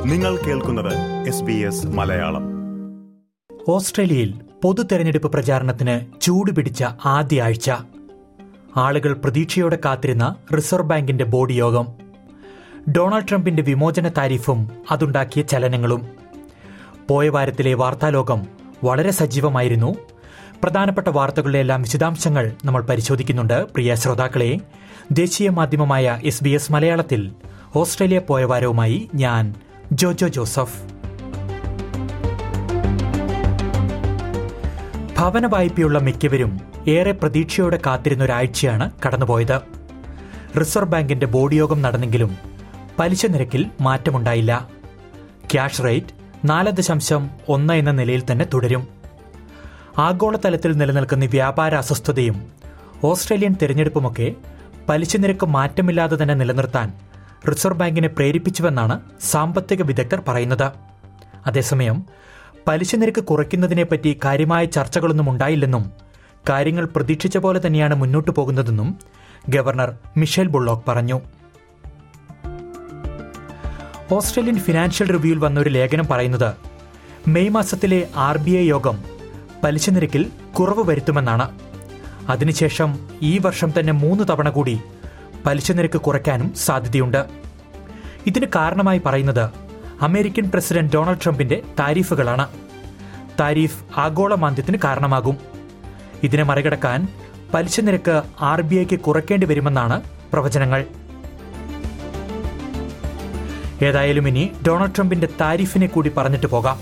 നിങ്ങൾ കേൾക്കുന്നത് S B S Malayalam ഓസ്ട്രേലിയയിൽ പൊതു തെരഞ്ഞെടുപ്പ് പ്രചാരണത്തിന് ചൂടുപിടിച്ച ആദ്യ ആഴ്ച ആളുകൾ പ്രതീക്ഷയോടെ കാത്തിരുന്ന റിസർവ് ബാങ്കിന്റെ ബോർഡ് യോഗം ഡൊണാൾഡ് ട്രംപിന്റെ വിമോചന താരിഫും അതുണ്ടാക്കിയ ചലനങ്ങളും പോയ വാരത്തിലെ വാർത്താലോകം വളരെ സജീവമായിരുന്നു പ്രധാനപ്പെട്ട വാർത്തകളുടെ എല്ലാം വിശദാംശങ്ങൾ നമ്മൾ പരിശോധിക്കുന്നുണ്ട് പ്രിയ ശ്രോതാക്കളെ ദേശീയ മാധ്യമമായ എസ് ബി എസ് മലയാളത്തിൽ ഓസ്ട്രേലിയ പോയ വാരവുമായി ഞാൻ ജോജോ ജോസഫ് ഭവന വായ്പയുള്ള മിക്കവരും ഏറെ പ്രതീക്ഷയോടെ കാത്തിരുന്ന ഒരാഴ്ചയാണ് കടന്നുപോയത് റിസർവ് ബാങ്കിന്റെ ബോർഡ് യോഗം നടന്നെങ്കിലും പലിശ നിരക്കിൽ മാറ്റമുണ്ടായില്ല ക്യാഷ് റേറ്റ് നാല് ദശാംശം ഒന്ന് എന്ന നിലയിൽ തന്നെ തുടരും ആഗോളതലത്തിൽ നിലനിൽക്കുന്ന വ്യാപാര അസ്വസ്ഥതയും ഓസ്ട്രേലിയൻ തിരഞ്ഞെടുപ്പുമൊക്കെ പലിശ നിരക്ക് മാറ്റമില്ലാതെ തന്നെ നിലനിർത്താൻ റിസർവ് ബാങ്കിനെ പ്രേരിപ്പിച്ചുവെന്നാണ് സാമ്പത്തിക വിദഗ്ധർ പറയുന്നത് അതേസമയം പലിശ നിരക്ക് കുറയ്ക്കുന്നതിനെപ്പറ്റി കാര്യമായ ചർച്ചകളൊന്നും ഉണ്ടായില്ലെന്നും കാര്യങ്ങൾ പ്രതീക്ഷിച്ച പോലെ തന്നെയാണ് മുന്നോട്ടു പോകുന്നതെന്നും ഗവർണർ മിഷേൽ ബുള്ളോക്ക് പറഞ്ഞു ഓസ്ട്രേലിയൻ ഫിനാൻഷ്യൽ റിവ്യൂവിൽ വന്ന ഒരു ലേഖനം പറയുന്നത് മെയ് മാസത്തിലെ ആർ ബി ഐ യോഗം പലിശ നിരക്കിൽ കുറവ് വരുത്തുമെന്നാണ് അതിനുശേഷം ഈ വർഷം തന്നെ മൂന്ന് തവണ കൂടി പലിശ നിരക്ക് കുറയ്ക്കാനും സാധ്യതയുണ്ട് ഇതിന് കാരണമായി പറയുന്നത് അമേരിക്കൻ പ്രസിഡന്റ് ഡൊണാൾഡ് ട്രംപിന്റെ താരിഫുകളാണ് താരിഫ് ആഗോള മാന്ദ്യത്തിന് കാരണമാകും ഇതിനെ മറികടക്കാൻ പലിശ നിരക്ക് ആർ ബി ഐക്ക് കുറയ്ക്കേണ്ടി വരുമെന്നാണ് പ്രവചനങ്ങൾ ഏതായാലും ഇനി ഡൊണാൾഡ് ട്രംപിന്റെ താരിഫിനെ കൂടി പറഞ്ഞിട്ട് പോകാം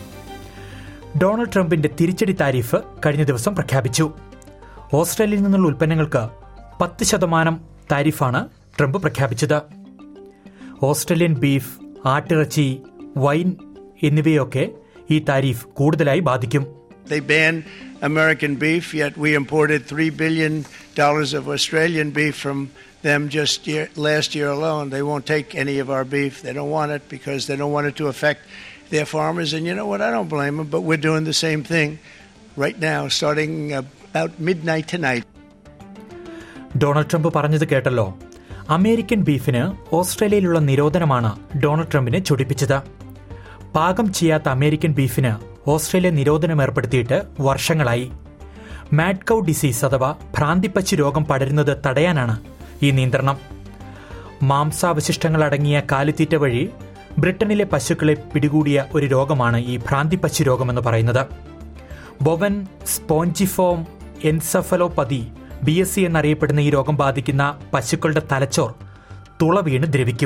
ഡൊണാൾഡ് ട്രംപിന്റെ തിരിച്ചടി താരിഫ് കഴിഞ്ഞ ദിവസം പ്രഖ്യാപിച്ചു ഓസ്ട്രേലിയയിൽ നിന്നുള്ള ഉൽപ്പന്നങ്ങൾക്ക് പത്ത് ശതമാനം താരിഫാണ് ട്രംപ് പ്രഖ്യാപിച്ചത് ഓസ്ട്രേലിയൻ ബീഫ് ആട്ടിറച്ചി വൈൻ എന്നിവയൊക്കെ ഈ താരിഫ് കൂടുതലായി ബാധിക്കും They banned American beef, yet we imported $3 billion of Australian beef from them just year, last year alone. They won't take any of our beef. They don't want it because they don't want it to affect their farmers. And you know what? I don't blame them, but we're doing the same thing right now, starting about midnight tonight. Donald Trump പറഞ്ഞത് കേട്ടല്ലോ American ബീഫിന് ഓസ്ട്രേലിയയിലുള്ള നിരോധനമാണ് Donald ട്രംപിനെ ചൊടിപ്പിച്ചത് പാകം ചെയ്യാത്ത American ബീഫിന് Australia നിരോധനം ഏർപ്പെടുത്തിയിട്ട് വർഷങ്ങളായി mad കൗ disease അഥവാ ഭ്രാന്തിപ്പച്ചി രോഗം പടരുന്നത് തടയാനാണ് ഈ നിയന്ത്രണം മാംസാവശിഷ്ടങ്ങൾ അടങ്ങിയ കാലിത്തീറ്റ വഴി ബ്രിട്ടനിലെ പശുക്കളെ പിടികൂടിയ ഒരു രോഗമാണ് ഈ ഭ്രാന്തിപ്പച്ചി രോഗമെന്ന് പറയുന്നത് bovine spongiform encephalopathy B S C എന്നറിയപ്പെടുന്ന ഈ രോഗം ബാധിക്കുന്ന പശുക്കളുടെ തലച്ചോർ തുള വീണ് ദ്രവിക്കും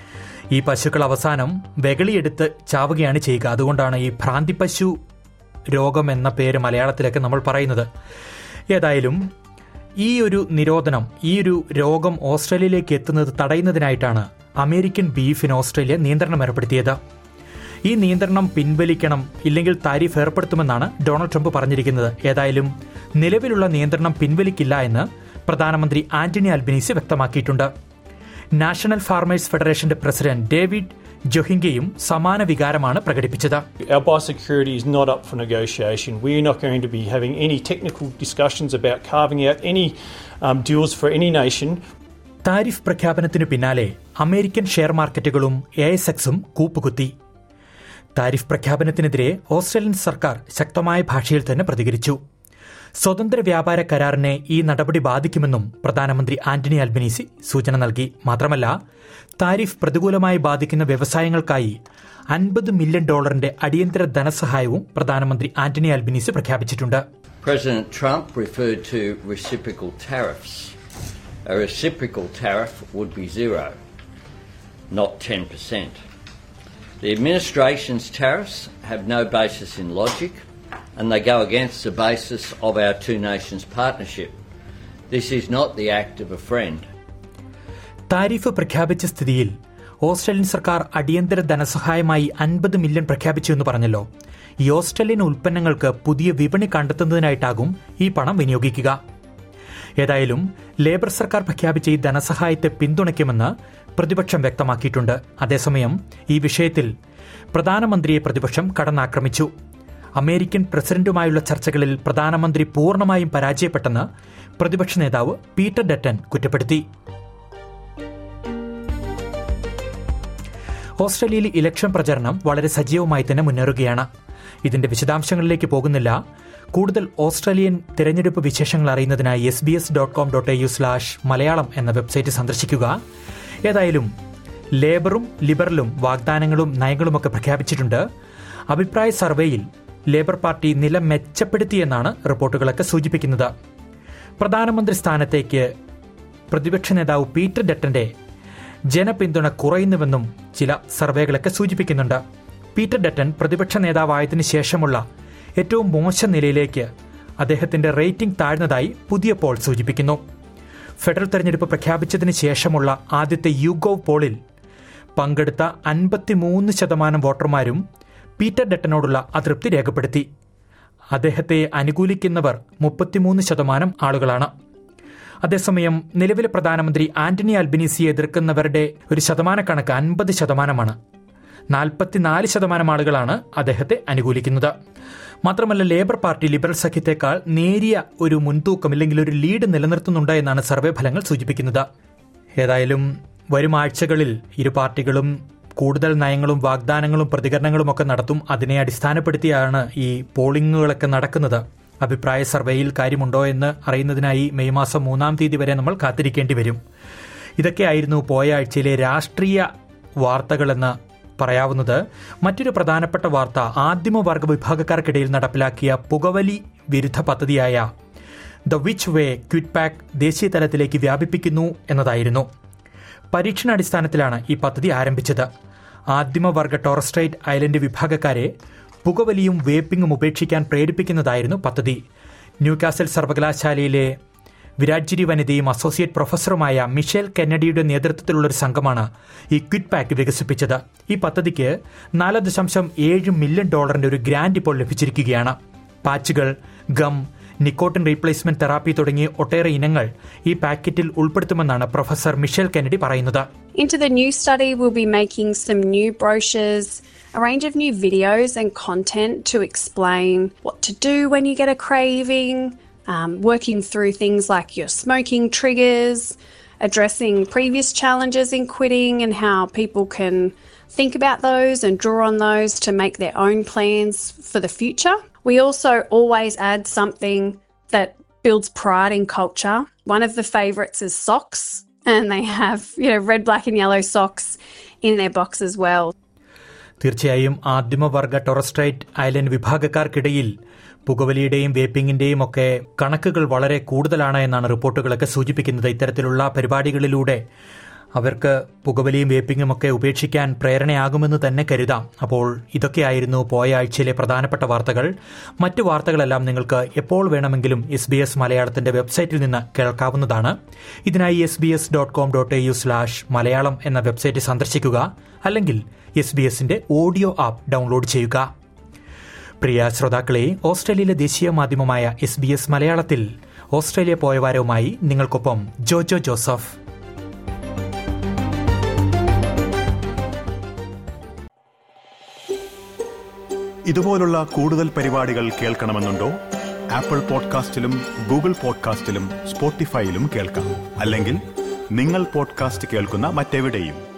ഈ പശുക്കൾ അവസാനം വെകളിയെടുത്ത് ചാവുകയാണ് ചെയ്യുക അതുകൊണ്ടാണ് ഈ ഭ്രാന്തിപ്പശു രോഗം എന്ന പേര് മലയാളത്തിലൊക്കെ നമ്മൾ പറയുന്നത് ഏതായാലും ഈ ഒരു നിരോധനം ഈ ഒരു രോഗം ഓസ്ട്രേലിയയിലേക്ക് എത്തുന്നത് തടയുന്നതിനായിട്ടാണ് അമേരിക്കൻ ബീഫിന് ഓസ്ട്രേലിയ നിയന്ത്രണം ഏർപ്പെടുത്തിയത് ഈ നിയന്ത്രണം പിൻവലിക്കണം ഇല്ലെങ്കിൽ താരിഫ് ഏർപ്പെടുത്തുമെന്നാണ് ഡൊണാൾഡ് ട്രംപ് പറഞ്ഞിരിക്കുന്നത് ഏതായാലും നിലവിലുള്ള നിയന്ത്രണം പിൻവലിക്കില്ല എന്ന് പ്രധാനമന്ത്രി ആന്റണി അൽബനീസി വ്യക്തമാക്കിയിട്ടുണ്ട് നാഷണൽ ഫാർമേഴ്സ് ഫെഡറേഷന്റെ പ്രസിഡന്റ് ഡേവിഡ് ജൊഹിംഗയും സമാന വികാരമാണ് പ്രകടിപ്പിച്ചത് Our biosecurity is not up for negotiation. We are not going to be having any technical discussions about carving out any um, deals for any nation. Tariff പ്രഖ്യാപനത്തിനു പിന്നാലെ American share മാർക്കറ്റുകളും A S എക്സും കൂപ്പുകുത്തി tariff പ്രഖ്യാപനത്തിനെതിരെ Australian സർക്കാർ ശക്തമായ ഭാഷയിൽ തന്നെ പ്രതികരിച്ചു സ്വതന്ത്ര വ്യാപാര കരാറിനെ ഈ നടപടി ബാധിക്കുമെന്നും പ്രധാനമന്ത്രി ആന്റണി അൽബനീസി സൂചന നൽകി മാത്രമല്ല താരിഫ് പ്രതികൂലമായി ബാധിക്കുന്ന വ്യവസായങ്ങൾക്കായി അൻപത് മില്യൺ ഡോളറിന്റെ അടിയന്തര ധനസഹായവും പ്രധാനമന്ത്രി ആന്റണി അൽബനീസി പ്രഖ്യാപിച്ചിട്ടുണ്ട് President Trump referred to reciprocal tariffs. A reciprocal tariff would be zero, not 10%. The administration's tariffs have no basis in logic and they go against the basis of our two nations partnership. This is not the act of a friend. Tariff പ്രഖ്യാപിച്ച സ്ഥിതിയിൽ Australian സർക്കാർ അടിയന്തര ധനസഹായമായി അൻപത് million പ്രഖ്യാപിച്ചു എന്ന് പറഞ്ഞല്ലോ ഈ Australian ഉൽപ്പന്നങ്ങൾക്ക് പുതിയ വിപണി കണ്ടെത്തുന്നതിനായിട്ടാകും ഈ പണം വിനിയോഗിക്കുക ഏതായാലും ലേബർ സർക്കാർ പ്രഖ്യാപിച്ച ഈ ധനസഹായത്തെ പിന്തുണയ്ക്കുമെന്ന് പ്രതിപക്ഷം വ്യക്തമാക്കിയിട്ടുണ്ട് അതേസമയം ഈ വിഷയത്തിൽ പ്രധാനമന്ത്രിയെ പ്രതിപക്ഷം കടന്നാക്രമിച്ചു അമേരിക്കൻ പ്രസിഡന്റുമായുള്ള ചർച്ചകളിൽ പ്രധാനമന്ത്രി പൂർണ്ണമായും പരാജയപ്പെട്ടെന്ന് പ്രതിപക്ഷ നേതാവ് പീറ്റർ ഡറ്റൻ കുറ്റപ്പെടുത്തി ഓസ്ട്രേലിയയിൽ ഇലക്ഷൻ പ്രചരണം വളരെ സജീവമായി തന്നെ മുന്നേറുകയാണ് ഇതിന്റെ വിശദാംശങ്ങളിലേക്ക് പോകുന്നില്ല കൂടുതൽ ഓസ്ട്രേലിയൻ തിരഞ്ഞെടുപ്പ് വിശേഷങ്ങൾ അറിയുന്നതിനായി S B S dot com dot A U slash Malayalam എന്ന വെബ്സൈറ്റ് സന്ദർശിക്കുക ഏതായാലും ലേബറും ലിബറലും വാഗ്ദാനങ്ങളും നയങ്ങളുമൊക്കെ പ്രഖ്യാപിച്ചിട്ടുണ്ട് അഭിപ്രായ സർവേയിൽ ലേബർ പാർട്ടി നില മെച്ചപ്പെടുത്തിയെന്നാണ് റിപ്പോർട്ടുകളൊക്കെ സൂചിപ്പിക്കുന്നത് പ്രധാനമന്ത്രി സ്ഥാനത്തേക്ക് പ്രതിപക്ഷ നേതാവ് പീറ്റർ ഡട്ടന്റെ ജനപിന്തുണ കുറയുന്നുവെന്നും ചില സർവേകളൊക്കെ സൂചിപ്പിക്കുന്നുണ്ട് പീറ്റർ ഡട്ടൻ പ്രതിപക്ഷ നേതാവായതിനു ശേഷമുള്ള ഏറ്റവും മോശം നിലയിലേക്ക് അദ്ദേഹത്തിന്റെ റേറ്റിംഗ് താഴ്ന്നതായി പുതിയ പോൾ സൂചിപ്പിക്കുന്നു ഫെഡറൽ തെരഞ്ഞെടുപ്പ് പ്രഖ്യാപിച്ചതിന് ശേഷമുള്ള ആദ്യത്തെ യുഗോവ് പോളിൽ പങ്കെടുത്ത അൻപത്തിമൂന്ന് ശതമാനം വോട്ടർമാരും പീറ്റർ ഡട്ടനോടുള്ള അതൃപ്തി രേഖപ്പെടുത്തി അദ്ദേഹത്തെ അനുകൂലിക്കുന്നവർ മുപ്പത്തിമൂന്ന് ശതമാനം ആളുകളാണ് അതേസമയം നിലവിലെ പ്രധാനമന്ത്രി ആന്റണി അൽബനീസിയെ എതിർക്കുന്നവരുടെ ഒരു ശതമാനക്കണക്ക് അൻപത് ശതമാനമാണ് നാൽപ്പത്തിനാല് ശതമാനം ആളുകളാണ് അദ്ദേഹത്തെ അനുകൂലിക്കുന്നത് മാത്രമല്ല ലേബർ പാർട്ടി ലിബറൽ സഖ്യത്തെക്കാൾ നേരിയ ഒരു മുൻതൂക്കം അല്ലെങ്കിൽ ഒരു ലീഡ് നിലനിർത്തുന്നുണ്ട് എന്നാണ് സർവേ ഫലങ്ങൾ സൂചിപ്പിക്കുന്നത് ഏതായാലും വരും ആഴ്ചകളിൽ ഇരു പാർട്ടികളും കൂടുതൽ നയങ്ങളും വാഗ്ദാനങ്ങളും പ്രതികരണങ്ങളും ഒക്കെ നടത്തും അതിനെ അടിസ്ഥാനപ്പെടുത്തിയാണ് ഈ പോളിംഗുകളൊക്കെ നടക്കുന്നത് അഭിപ്രായ സർവേയിൽ കാര്യമുണ്ടോ എന്ന് അറിയുന്നതിനായി മെയ് മാസം മൂന്നാം തീയതി വരെ നമ്മൾ കാത്തിരിക്കേണ്ടി വരും ഇതൊക്കെയായിരുന്നു പോയ ആഴ്ചയിലെ രാഷ്ട്രീയ വാർത്തകളെന്ന് പറയാവുന്നത് മറ്റൊരു പ്രധാനപ്പെട്ട വാർത്ത ആദിമവർഗ വിഭാഗക്കാർക്കിടയിൽ നടപ്പിലാക്കിയ പുകവലി വിരുദ്ധ പദ്ധതിയായ the which way quit pack ദേശീയ തലത്തിലേക്ക് വ്യാപിപ്പിക്കുന്നു എന്നതായിരുന്നു പരീക്ഷണാടിസ്ഥാനത്തിലാണ് ഈ പദ്ധതി ആരംഭിച്ചത് ആദിമവർഗ ടോറസ്ട്രൈറ്റ് ഐലൻഡ് വിഭാഗക്കാരെ പുകവലിയും വേപ്പിംഗും ഉപേക്ഷിക്കാൻ പ്രേരിപ്പിക്കുന്നതായിരുന്നു പദ്ധതി ന്യൂകാസൽ സർവകലാശാലയിലെ വിരാജ്ജിരി വനിതയും അസോസിയേറ്റ് പ്രൊഫസറുമായ മിഷേൽ കെന്നഡിയുടെ നേതൃത്വത്തിലുള്ള ഒരു സംഘമാണ് ഈ ക്വിറ്റ് പാക്ക് വികസിപ്പിച്ചത് ഈ പദ്ധതിക്ക് നാല് ദശാംശം ഏഴ് മില്യൺ ഡോളറിന്റെ ഒരു ഗ്രാന്റ് ഇപ്പോൾ ലഭിച്ചിരിക്കുകയാണ് പാച്ചുകൾ ഗം നിക്കോട്ടിൻ റീപ്ലേസ്മെന്റ് തെറാപ്പി തുടങ്ങി ഒട്ടേറെ ഇനങ്ങൾ ഈ പാക്കറ്റിൽ ഉൾപ്പെടുത്തുമെന്നാണ് പ്രൊഫസർ മിഷേൽ കെന്നഡി പറയുന്നത് Into the new study, we'll be making some new brochures, a range of new videos and content to explain what to do when you get a craving, um, working through things like your smoking triggers, addressing previous challenges in quitting and how people can think about those and draw on those to make their own plans for the future. We also always add something that builds pride in culture. One of the favourites is socks, and they have, you know, red, black, and yellow socks in their box as well. തീർച്ചയായും ആദിമവർഗ ടൊറസ്ട്രൈറ്റ് island വിഭാഗക്കാർക്കിടയിൽ പുകവലിയുടെയും വേപ്പിംഗിന്റെയും ഒക്കെ കണക്കുകൾ വളരെ കൂടുതലാണ് എന്നാണ് റിപ്പോർട്ടുകളൊക്കെ സൂചിപ്പിക്കുന്നത് ഇത്തരത്തിലുള്ള പരിപാടികളിലൂടെ അവർക്ക് പുകവലിയും വേപ്പിംഗും ഒക്കെ ഉപേക്ഷിക്കാൻ പ്രേരണയാകുമെന്ന് തന്നെ കരുതാം അപ്പോൾ ഇതൊക്കെയായിരുന്നു പോയ ആഴ്ചയിലെ പ്രധാനപ്പെട്ട വാർത്തകൾ മറ്റു വാർത്തകളെല്ലാം നിങ്ങൾക്ക് എപ്പോൾ വേണമെങ്കിലും എസ് ബി എസ് മലയാളത്തിന്റെ വെബ്സൈറ്റിൽ നിന്ന് കേൾക്കാവുന്നതാണ് ഇതിനായി S B S dot com dot A U slash Malayalam എന്ന വെബ്സൈറ്റ് സന്ദർശിക്കുക അല്ലെങ്കിൽ എസ് ബി എസിന്റെ ഓഡിയോ ആപ്പ് ഡൗൺലോഡ് ചെയ്യുക പ്രിയ ശ്രോതാക്കളെ ഓസ്ട്രേലിയയിലെ ദേശീയ മാധ്യമമായ എസ് ബി എസ് മലയാളത്തിൽ ഓസ്ട്രേലിയ പോയവാരവുമായി നിങ്ങൾക്കൊപ്പം ജോജോ ജോസഫ് ഇതുപോലുള്ള കൂടുതൽ പരിപാടികൾ കേൾക്കണമെന്നുണ്ടോ ആപ്പിൾ പോഡ്കാസ്റ്റിലും ഗൂഗിൾ പോഡ്കാസ്റ്റിലും സ്പോട്ടിഫൈയിലും കേൾക്കാം അല്ലെങ്കിൽ നിങ്ങൾ പോഡ്കാസ്റ്റ് കേൾക്കുന്ന മറ്റെവിടെയും